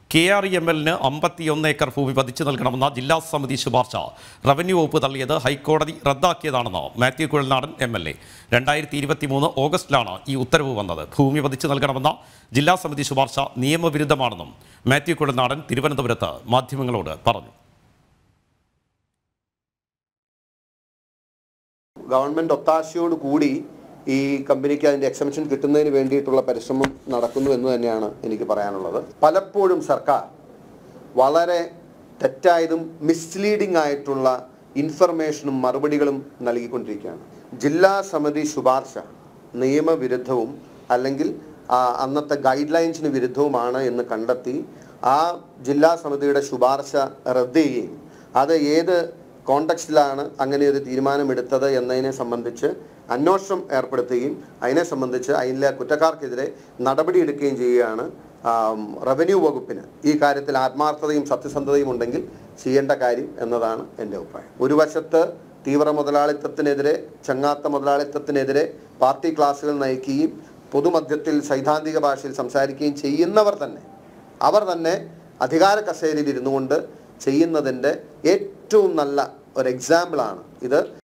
K R E M എല്ലിന് അമ്പത്തിയൊന്ന് acre ഭൂമി പതിച്ചു നൽകണമെന്ന ജില്ലാ സമിതി ശുപാർശ റവന്യൂ വകുപ്പ് തള്ളിയത് ഹൈക്കോടതി റദ്ദാക്കിയതാണെന്ന് Mathew Kuzhalnadan M L A രണ്ടായിരത്തി ഇരുപത്തി മൂന്ന് ഓഗസ്റ്റിലാണ് ഈ ഉത്തരവ് വന്നത് ഭൂമി പതിച്ചു നൽകണമെന്ന ജില്ലാ സമിതി ശുപാർശ നിയമവിരുദ്ധമാണെന്നും മാത്യു കുഴൽനാടൻ തിരുവനന്തപുരത്ത് മാധ്യമങ്ങളോട് പറഞ്ഞു ഗവൺമെന്റ് ഒത്താശയോട് കൂടി ഈ കമ്പനിക്ക് അതിന്റെ എക്സംഷൻ കിട്ടുന്നതിന് വേണ്ടിയിട്ടുള്ള പരിശ്രമം നടക്കുന്നു എന്ന് തന്നെയാണ് എനിക്ക് പറയാനുള്ളത് പലപ്പോഴും സർക്കാർ വളരെ തെറ്റായതും മിസ്ലീഡിംഗ് ആയിട്ടുള്ള ഇൻഫർമേഷനും മറുപടികളും നൽകിക്കൊണ്ടിരിക്കുകയാണ് ജില്ലാ സമിതി ശുപാർശ നിയമവിരുദ്ധവും അല്ലെങ്കിൽ ആ, അന്നത്തെ ഗൈഡ് ലൈൻസിന് വിരുദ്ധവുമാണ് എന്ന് കണ്ടെത്തി ആ ജില്ലാ സമിതിയുടെ ശുപാർശ റദ്ദ് ചെയ്യുകയും അത് ഏത് കോണ്ടക്സ്റ്റിലാണ് അങ്ങനെ ഒരു തീരുമാനമെടുത്തത് എന്നതിനെ സംബന്ധിച്ച് അന്വേഷണം ഏർപ്പെടുത്തുകയും അതിനെ സംബന്ധിച്ച് അതിലെ കുറ്റക്കാർക്കെതിരെ നടപടിയെടുക്കുകയും ചെയ്യുകയാണ് ആം, റവന്യൂ വകുപ്പിന് ഈ കാര്യത്തിൽ ആത്മാർത്ഥതയും സത്യസന്ധതയും ഉണ്ടെങ്കിൽ ചെയ്യേണ്ട കാര്യം എന്നതാണ് എൻ്റെ അഭിപ്രായം ഒരു വശത്ത് തീവ്ര മുതലാളിത്തത്തിനെതിരെ ചങ്ങാത്ത മുതലാളിത്തത്തിനെതിരെ പാർട്ടി ക്ലാസുകൾ നയിക്കുകയും പൊതുമധ്യത്തിൽ സൈദ്ധാന്തിക ഭാഷയിൽ സംസാരിക്കുകയും ചെയ്യുന്നവർ തന്നെ അവർ തന്നെ അധികാര കസേരയിൽ ഇരുന്നു കൊണ്ട് ചെയ്യുന്നതിൻ്റെ ഏറ്റവും നല്ല ഒരു എക്സാമ്പിളാണ് ഇത്